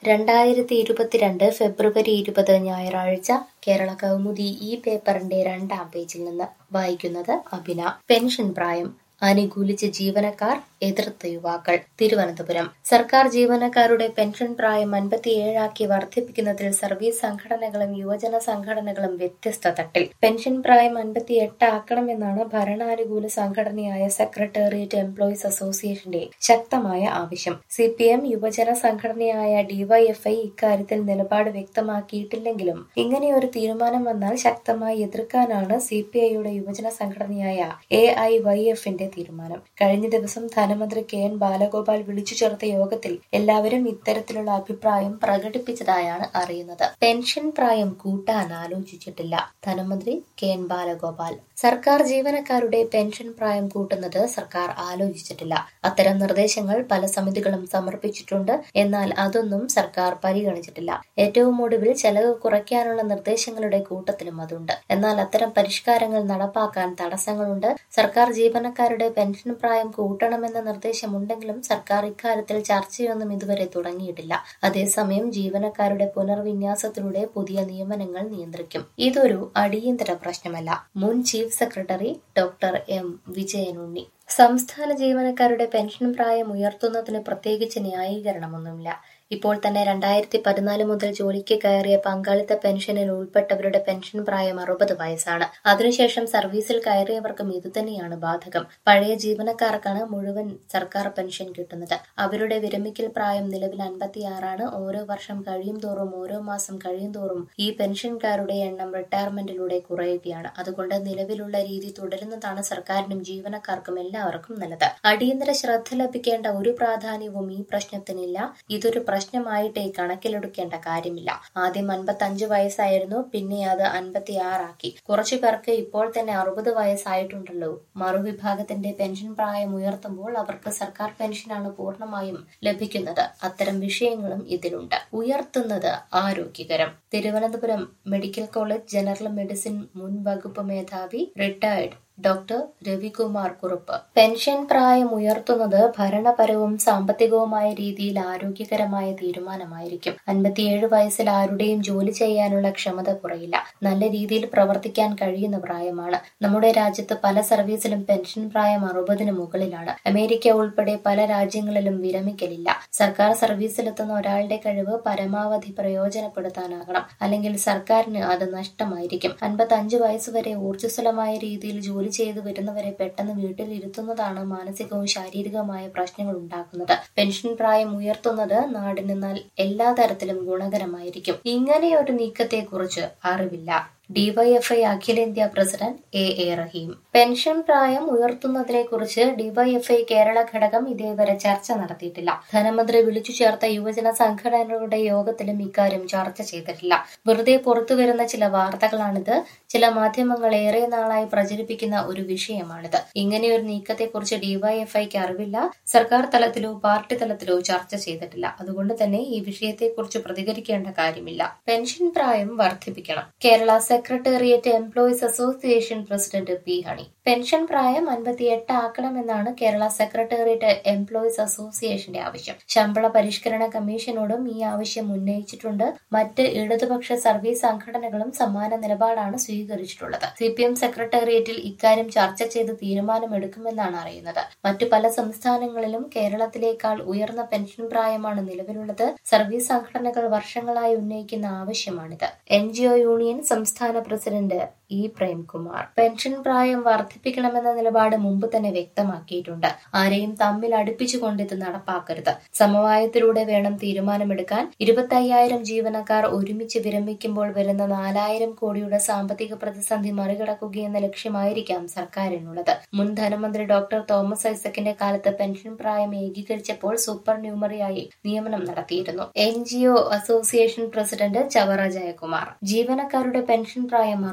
രണ്ടായിരത്തി ഇരുപത്തിരണ്ട് ഫെബ്രുവരി ഇരുപത് ഞായറാഴ്ച കേരള കൗമുദി ഈ പേപ്പറിന്റെ രണ്ടാം പേജിൽ നിന്ന് വായിക്കുന്നത് അഭിന പെൻഷൻ പ്രായം അനുകൂലിച്ച് ജീവനക്കാർ എതിർത്ത യുവാക്കൾ തിരുവനന്തപുരം സർക്കാർ ജീവനക്കാരുടെ പെൻഷൻ പ്രായം അൻപത്തിയേഴാക്കി വർദ്ധിപ്പിക്കുന്നതിൽ സർവീസ് സംഘടനകളും യുവജന സംഘടനകളും വ്യത്യസ്ത തട്ടിൽ പെൻഷൻ പ്രായം അൻപത്തിയെട്ട് ആക്കണമെന്നാണ് ഭരണാനുകൂല സംഘടനയായ സെക്രട്ടേറിയറ്റ് എംപ്ലോയീസ് അസോസിയേഷന്റെ ശക്തമായ ആവശ്യം സി പി എം യുവജന സംഘടനയായ ഡിവൈഎഫ്ഐ ഇക്കാര്യത്തിൽ നിലപാട് വ്യക്തമാക്കിയിട്ടില്ലെങ്കിലും ഇങ്ങനെയൊരു തീരുമാനം വന്നാൽ ശക്തമായി എതിർക്കാനാണ് സി പി ഐയുടെ യുവജന സംഘടനയായ എ ഐ വൈ എഫിന്റെ തീരുമാനം കഴിഞ്ഞ ദിവസം ധനമന്ത്രി കെ എൻ ബാലഗോപാൽ വിളിച്ചു ചേർത്ത യോഗത്തിൽ എല്ലാവരും ഇത്തരത്തിലുള്ള അഭിപ്രായം പ്രകടിപ്പിച്ചതായാണ് അറിയുന്നത് പെൻഷൻ പ്രായം കൂട്ടാൻ ആലോചിച്ചിട്ടില്ല ധനമന്ത്രി കെ എൻ ബാലഗോപാൽ സർക്കാർ ജീവനക്കാരുടെ പെൻഷൻ പ്രായം കൂട്ടുന്നത് സർക്കാർ ആലോചിച്ചിട്ടില്ല അത്തരം നിർദ്ദേശങ്ങൾ പല സമിതികളും സമർപ്പിച്ചിട്ടുണ്ട് എന്നാൽ അതൊന്നും സർക്കാർ പരിഗണിച്ചിട്ടില്ല ഏറ്റവും ഒടുവിൽ ചെലവ് കുറയ്ക്കാനുള്ള നിർദ്ദേശങ്ങളുടെ കൂട്ടത്തിലും അതുണ്ട് എന്നാൽ അത്തരം പരിഷ്കാരങ്ങൾ നടപ്പാക്കാൻ തടസ്സങ്ങളുണ്ട് സർക്കാർ ജീവനക്കാരുടെ പെൻഷൻ പ്രായം കൂട്ടണമെന്ന നിർദ്ദേശമുണ്ടെങ്കിലും സർക്കാർ ഇക്കാര്യത്തിൽ ചർച്ചയൊന്നും ഇതുവരെ തുടങ്ങിയിട്ടില്ല അതേസമയം ജീവനക്കാരുടെ പുനർവിന്യാസത്തിലൂടെ പുതിയ നിയമനങ്ങൾ നിയന്ത്രിക്കും ഇതൊരു അടിയന്തര പ്രശ്നമല്ല മുൻ ചീഫ് സെക്രട്ടറി ഡോക്ടർ എം വിജയനുണ്ണി സംസ്ഥാന ജീവനക്കാരുടെ പെൻഷൻ പ്രായം ഉയർത്തുന്നതിന് പ്രത്യേകിച്ച് ന്യായീകരണമൊന്നുമില്ല ഇപ്പോൾ തന്നെ രണ്ടായിരത്തി പതിനാല് മുതൽ ജോലിക്ക് കയറിയ പങ്കാളിത്ത പെൻഷനിൽ ഉൾപ്പെട്ടവരുടെ പെൻഷൻ പ്രായം അറുപത് വയസ്സാണ് അതിനുശേഷം സർവീസിൽ കയറിയവർക്കും ഇതുതന്നെയാണ് ബാധകം പഴയ ജീവനക്കാർക്കാണ് മുഴുവൻ സർക്കാർ പെൻഷൻ കിട്ടുന്നത് അവരുടെ വിരമിക്കൽ പ്രായം നിലവിൽ അൻപത്തിയാറാണ് ഓരോ വർഷം കഴിയും തോറും ഓരോ മാസം കഴിയും തോറും ഈ പെൻഷൻകാരുടെ എണ്ണം റിട്ടയർമെന്റിലൂടെ കുറയുകയാണ് അതുകൊണ്ട് നിലവിലുള്ള രീതി തുടരുന്നതാണ് സർക്കാരിനും ജീവനക്കാർക്കും എല്ലാവർക്കും നല്ലത് അടിയന്തര ശ്രദ്ധ ലഭിക്കേണ്ട ഒരു പ്രാധാന്യവും ഈ പ്രശ്നത്തിനില്ല ഇതൊരു പ്രശ്നമായിട്ടേ കണക്കിലെടുക്കേണ്ട കാര്യമില്ല ആദ്യം അൻപത്തി അഞ്ച് വയസ്സായിരുന്നു പിന്നെ അത് അൻപത്തിയാറാക്കി കുറച്ചു പേർക്ക് ഇപ്പോൾ തന്നെ അറുപത് വയസ്സായിട്ടുണ്ടല്ലോ മറുവിഭാഗത്തിന്റെ പെൻഷൻ പ്രായം ഉയർത്തുമ്പോൾ അവർക്ക് സർക്കാർ പെൻഷനാണ് പൂർണ്ണമായും ലഭിക്കുന്നത് അത്തരം വിഷയങ്ങളും ഇതിലുണ്ട് ഉയർത്തുന്നത് ആരോഗ്യകരം Thiruvananthapuram medical college general medicine മുൻ വകുപ്പ് മേധാവി retired doctor Ravikumar Kurup pension പ്രായം ഉയർത്തുന്നത് ഭരണപരവും സാമ്പത്തികവുമായ രീതിയിൽ ആരോഗ്യകരമായ തീരുമാനമായിരിക്കും അൻപത്തിയേഴ് വയസ്സിൽ ആരുടെയും ജോലി ചെയ്യാനുള്ള ക്ഷമത കുറയില്ല നല്ല രീതിയിൽ പ്രവർത്തിക്കാൻ കഴിയുന്ന പ്രായമാണ് നമ്മുടെ രാജ്യത്ത് പല സർവീസിലും പെൻഷൻ പ്രായം അറുപതിന് മുകളിലാണ് അമേരിക്ക ഉൾപ്പെടെ പല രാജ്യങ്ങളിലും വിരമിക്കലില്ല സർക്കാർ സർവീസിലെത്തുന്ന ഒരാളുടെ കഴിവ് പരമാവധി പ്രയോജനപ്പെടുത്താനാകണം അല്ലെങ്കിൽ സർക്കാരിന് അത് നഷ്ടമായിരിക്കും അൻപത്തി അഞ്ച് വയസ്സുവരെ ഊർജ്ജസ്വലമായ രീതിയിൽ ജോലി ചെയ്തു വരുന്നവരെ പെട്ടെന്ന് വീട്ടിൽ ഇരുത്തുന്നതാണ് മാനസികവും ശാരീരികവുമായ പ്രശ്നങ്ങൾ ഉണ്ടാക്കുന്നത് പെൻഷൻ പ്രായം ഉയർത്തുന്നത് നാടിന് എല്ലാ തരത്തിലും ഗുണകരമായിരിക്കും ഇങ്ങനെയൊരു നീക്കത്തെക്കുറിച്ച് അറിവില്ല ഡിവൈഎഫ്ഐ അഖിലേന്ത്യാ president A A Rahim pension പ്രായം ഉയർത്തുന്നതിനെ കുറിച്ച് ഡിവൈഎഫ്ഐ കേരള ഘടകം ഇതേവരെ ചർച്ച നടത്തിയിട്ടില്ല ധനമന്ത്രി വിളിച്ചു ചേർത്ത യുവജന സംഘടനകളുടെ യോഗത്തിലും ഇക്കാര്യം ചർച്ച ചെയ്തിട്ടില്ല വെറുതെ പുറത്തുവരുന്ന ചില വാർത്തകളാണിത് ചില മാധ്യമങ്ങൾ ഏറെ നാളായി പ്രചരിപ്പിക്കുന്ന ഒരു വിഷയമാണിത് ഇങ്ങനെയൊരു നീക്കത്തെക്കുറിച്ച് ഡിവൈഎഫ്ഐക്ക് അറിവില്ല സർക്കാർ തലത്തിലോ പാർട്ടി തലത്തിലോ ചർച്ച ചെയ്തിട്ടില്ല അതുകൊണ്ട് തന്നെ ഈ വിഷയത്തെക്കുറിച്ച് പ്രതികരിക്കേണ്ട കാര്യമില്ല പെൻഷൻ പ്രായം വർദ്ധിപ്പിക്കണം Kerala secretariat employees association president P Honey pension പ്രായം അൻപത്തിയെട്ട് ആക്കണമെന്നാണ് കേരള സെക്രട്ടേറിയറ്റ് എംപ്ലോയീസ് അസോസിയേഷന്റെ ആവശ്യം ശമ്പള പരിഷ്കരണ കമ്മീഷനോടും ഈ ആവശ്യം ഉന്നയിച്ചിട്ടുണ്ട് മറ്റ് ഇടതുപക്ഷ സർവീസ് സംഘടനകളും സമാന നിലപാടാണ് സ്വീകരിച്ചിട്ടുള്ളത് സി പി എം സെക്രട്ടേറിയറ്റിൽ ഇക്കാര്യം ചർച്ച ചെയ്ത് തീരുമാനമെടുക്കുമെന്നാണ് അറിയുന്നത് മറ്റു പല സംസ്ഥാനങ്ങളിലും കേരളത്തിലേക്കാൾ ഉയർന്ന പെൻഷൻ പ്രായമാണ് നിലവിലുള്ളത് സർവീസ് സംഘടനകൾ വർഷങ്ങളായി ഉന്നയിക്കുന്ന ആവശ്യമാണിത് എൻ ജി ഒ യൂണിയൻ സംസ്ഥാന പ്രസിഡന്റ് ഇ പ്രേംകുമാർ പെൻഷൻ പ്രായം വർദ്ധിപ്പിക്കണമെന്ന നിലപാട് മുമ്പ് തന്നെ വ്യക്തമാക്കിയിട്ടുണ്ട് ആരെയും തമ്മിൽ അടുപ്പിച്ചുകൊണ്ട് ഇത് നടപ്പാക്കരുത് സമവായത്തിലൂടെ വേണം തീരുമാനമെടുക്കാൻ ഇരുപത്തി അയ്യായിരം ജീവനക്കാർ ഒരുമിച്ച് വിരമിക്കുമ്പോൾ വരുന്ന നാലായിരം കോടിയുടെ സാമ്പത്തിക പ്രതിസന്ധി മറികടക്കുകയെന്ന ലക്ഷ്യമായിരിക്കാം സർക്കാരിനുള്ളത് മുൻ ധനമന്ത്രി ഡോക്ടർ തോമസ് ഐസക്കിന്റെ കാലത്ത് പെൻഷൻ പ്രായം ഏകീകരിച്ചപ്പോൾ സൂപ്പർ ന്യൂമറിയായി നിയമനം നടത്തിയിരുന്നു N G O association president Chavara Jayakumar ജീവനക്കാരുടെ പെൻഷൻ പ്രായം അറുപതാക്കണം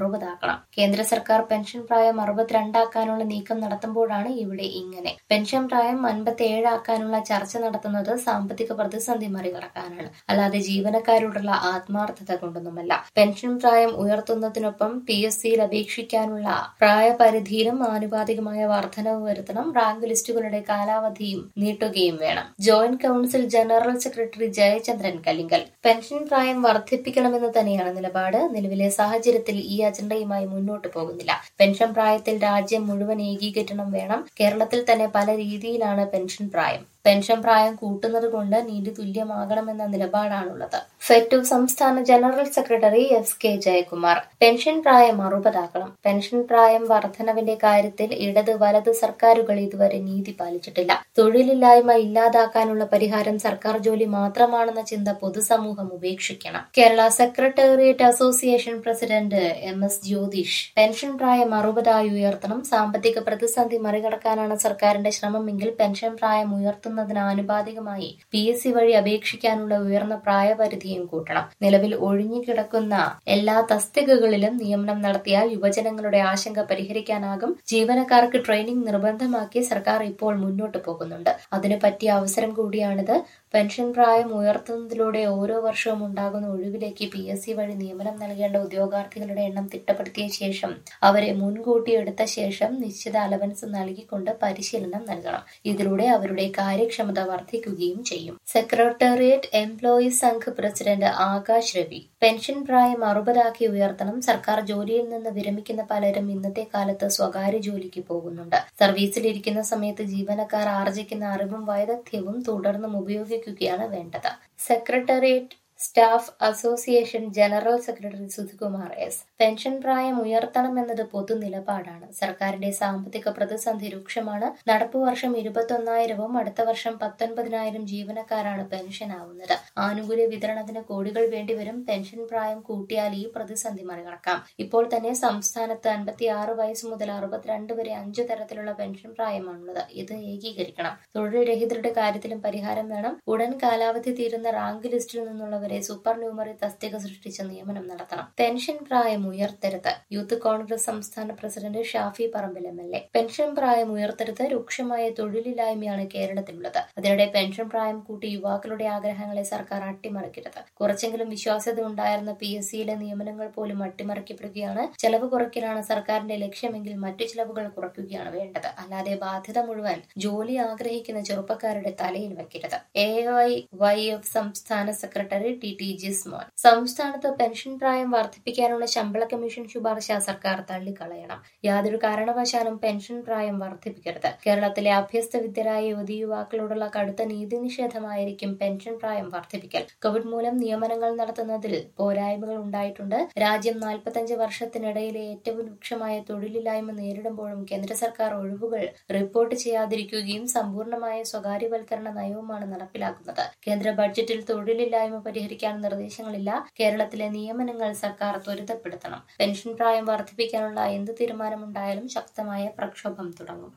ഉറപ്പാക്കണം കേന്ദ്ര സർക്കാർ പെൻഷൻ പ്രായം അറുപത്തിരണ്ടാക്കാനുള്ള നീക്കം നടത്തുമ്പോഴാണ് ഇവിടെ ഇങ്ങനെ പെൻഷൻ പ്രായം അൻപത്തി ആക്കാനുള്ള ചർച്ച നടത്തുന്നത് സാമ്പത്തിക പ്രതിസന്ധി മറികടക്കാനാണ് അല്ലാതെ ജീവനക്കാരോടുള്ള ആത്മാർത്ഥത കൊണ്ടൊന്നുമല്ല പെൻഷൻ പ്രായം ഉയർത്തുന്നതിനൊപ്പം പി എസ് സിയിൽ അപേക്ഷിക്കാനുള്ള പ്രായപരിധിയിലും ആനുപാതികമായ വർധനവ് വരുത്തണം റാങ്ക് ലിസ്റ്റുകളുടെ കാലാവധിയും നീട്ടുകയും വേണം joint council general secretary Jayachandran Kallingal pension പ്രായം വർദ്ധിപ്പിക്കണമെന്ന് തന്നെയാണ് നിലപാട് നിലവിലെ സാഹചര്യത്തിൽ ഈ അജണ്ടയുമായി മുന്നോട്ടു പോകുന്നില്ല പെൻഷൻ പ്രായത്തിൽ രാജ്യം മുഴുവൻ ഏകീകരണം വേണം കേരളത്തിൽ തന്നെ പല രീതിയിലാണ് പെൻഷൻ പ്രായം പെൻഷൻ പ്രായം കൂട്ടുന്നത് കൊണ്ട് നീതി തുല്യമാകണമെന്ന നിലപാടാണുള്ളത് ഫെറ്റു സംസ്ഥാന general secretary S K Jayakumar pension പ്രായം അറുപതാക്കണം പെൻഷൻ പ്രായം വർധനവിന്റെ കാര്യത്തിൽ ഇടത് വലത് സർക്കാരുകൾ ഇതുവരെ നീതി പാലിച്ചിട്ടില്ല തൊഴിലില്ലായ്മ ഇല്ലാതാക്കാനുള്ള പരിഹാരം സർക്കാർ ജോലി മാത്രമാണെന്ന ചിന്ത പൊതുസമൂഹം ഉപേക്ഷിക്കണം Kerala secretariat association president M S Jyothish pension പ്രായം അറുപതായി ഉയർത്തണം സാമ്പത്തിക പ്രതിസന്ധി മറികടക്കാനാണ് സർക്കാരിന്റെ ശ്രമമെങ്കിൽ പെൻഷൻ പ്രായം ഉയർത്തുന്ന നടത്തുന്നതിന് ആനുപാതികമായി പി എസ് സി വഴി അപേക്ഷിക്കാനുള്ള ഉയർന്ന പ്രായപരിധിയും കൂട്ടണം നിലവിൽ ഒഴിഞ്ഞുകിടക്കുന്ന എല്ലാ തസ്തികകളിലും നിയമനം നടത്തിയാൽ യുവജനങ്ങളുടെ ആശങ്ക പരിഹരിക്കാനാകും ജീവനക്കാർക്ക് ട്രെയിനിംഗ് നിർബന്ധമാക്കി സർക്കാർ ഇപ്പോൾ മുന്നോട്ട് പോകുന്നുണ്ട് അതിനു പറ്റിയ അവസരം കൂടിയാണിത് പെൻഷൻ പ്രായം ഉയർത്തുന്നതിലൂടെ ഓരോ വർഷവും ഉണ്ടാകുന്ന ഒഴിവിലേക്ക് പി എസ് സി വഴി നിയമനം നൽകേണ്ട ഉദ്യോഗാർത്ഥികളുടെ എണ്ണം തിട്ടപ്പെടുത്തിയ ശേഷം അവരെ മുൻകൂട്ടി എടുത്ത ശേഷം നിശ്ചിത അലവൻസ് നൽകിക്കൊണ്ട് പരിശീലനം നൽകണം ഇതിലൂടെ അവരുടെ കാര്യക്ഷമത വർദ്ധിക്കുകയും ചെയ്യും secretariat employees Sangh president Akash Ravi pension പ്രായം അറുപതാക്കി ഉയർത്തണം സർക്കാർ ജോലിയിൽ നിന്ന് വിരമിക്കുന്ന പലരും ഇന്നത്തെ കാലത്ത് സ്വകാര്യ ജോലിക്ക് പോകുന്നുണ്ട് സർവീസിലിരിക്കുന്ന സമയത്ത് ജീവനക്കാർ ആർജിക്കുന്ന അറിവും വൈദഗ്ധ്യവും തുടർന്നും ഉപയോഗിക്കുകയാണ് വേണ്ടത് secretariat staff association general secretary Sudhikumar S pension പ്രായം ഉയർത്തണമെന്നത് പൊതു നിലപാടാണ് സർക്കാരിന്റെ സാമ്പത്തിക പ്രതിസന്ധി രൂക്ഷമാണ് നടപ്പു വർഷം ഇരുപത്തൊന്നായിരവും അടുത്ത വർഷം പത്തൊൻപതിനായിരം ജീവനക്കാരാണ് പെൻഷൻ ആവുന്നത് ആനുകൂല്യ വിതരണത്തിന് കോടികൾ വേണ്ടിവരും പെൻഷൻ പ്രായം കൂട്ടിയാൽ ഈ പ്രതിസന്ധി മറികടക്കാം ഇപ്പോൾ തന്നെ സംസ്ഥാനത്ത് അൻപത്തിയാറ് വയസ്സ് മുതൽ അറുപത്തിരണ്ട് വരെ അഞ്ചു തരത്തിലുള്ള പെൻഷൻ പ്രായമാണുള്ളത് ഇത് ഏകീകരിക്കണം തൊഴിൽ രഹിതരുടെ കാര്യത്തിലും പരിഹാരം വേണം ഉടൻ കാലാവധി തീരുന്ന റാങ്ക് ലിസ്റ്റിൽ നിന്നുള്ളവരെ സൂപ്പർ ന്യൂമറി തസ്തിക സൃഷ്ടിച്ച് നിയമനം നടത്തണം പെൻഷൻ പ്രായം ഉയർത്തരുത് യൂത്ത് കോൺഗ്രസ് സംസ്ഥാന president Shafi Parambil M L A pension പ്രായം ഉയർത്തരുത് രൂക്ഷമായ തൊഴിലില്ലായ്മയാണ് കേരളത്തിലുള്ളത് അതിനിടെ പെൻഷൻ പ്രായം കൂട്ടി യുവാക്കളുടെ ആഗ്രഹങ്ങളെ സർക്കാർ അട്ടിമറിക്കരുത് കുറച്ചെങ്കിലും വിശ്വാസ്യത ഉണ്ടായിരുന്ന പി എസ് സിയിലെ നിയമനങ്ങൾ പോലും അട്ടിമറിക്കപ്പെടുകയാണ് ചെലവ് കുറയ്ക്കലാണ് സർക്കാരിന്റെ ലക്ഷ്യമെങ്കിൽ മറ്റു ചിലവുകൾ കുറയ്ക്കുകയാണ് വേണ്ടത് അല്ലാതെ ബാധ്യത മുഴുവൻ ജോലി ആഗ്രഹിക്കുന്ന ചെറുപ്പക്കാരുടെ തലയിൽ വയ്ക്കരുത് എ ഐ വൈ എഫ് സംസ്ഥാന സെക്രട്ടറി ടി ടി ജിസ്മോൻ സംസ്ഥാനത്ത് പെൻഷൻ പ്രായം വർദ്ധിപ്പിക്കാനുള്ള ശമ്പള കമ്മീഷൻ ശുപാർശ സർക്കാർ തള്ളിക്കളയണം യാതൊരു കാരണവശാലും പെൻഷൻ പ്രായം വർദ്ധിപ്പിക്കരുത് കേരളത്തിലെ അഭ്യസ്തവിദ്യരായ യുവതി യുവാക്കളോടുള്ള കടുത്ത നീതി നിഷേധമായിരിക്കും പെൻഷൻ പ്രായം വർദ്ധിപ്പിക്കൽ കോവിഡ് മൂലം നിയമനങ്ങൾ നടത്തുന്നതിൽ പോരായ്മകൾ ഉണ്ടായിട്ടുണ്ട് രാജ്യം നാൽപ്പത്തഞ്ച് വർഷത്തിനിടയിലെ ഏറ്റവും രൂക്ഷമായ തൊഴിലില്ലായ്മ നേരിടുമ്പോഴും കേന്ദ്ര സർക്കാർ ഒഴിവുകൾ റിപ്പോർട്ട് ചെയ്യാതിരിക്കുകയും സമ്പൂർണമായ സ്വകാര്യവൽക്കരണ നയവുമാണ് നടപ്പിലാക്കുന്നത് കേന്ദ്ര ബഡ്ജറ്റിൽ തൊഴിലില്ലായ്മ പരിഹരിക്കാൻ നിർദ്ദേശങ്ങളില്ല കേരളത്തിലെ നിയമനങ്ങൾ സർക്കാർ ത്വരിതപ്പെടുത്തണം പെൻഷൻ പ്രായം വർദ്ധിപ്പിക്കാനുള്ള എന്ത് തീരുമാനമുണ്ടായാലും ശക്തമായ പ്രക്ഷോഭം തുടങ്ങും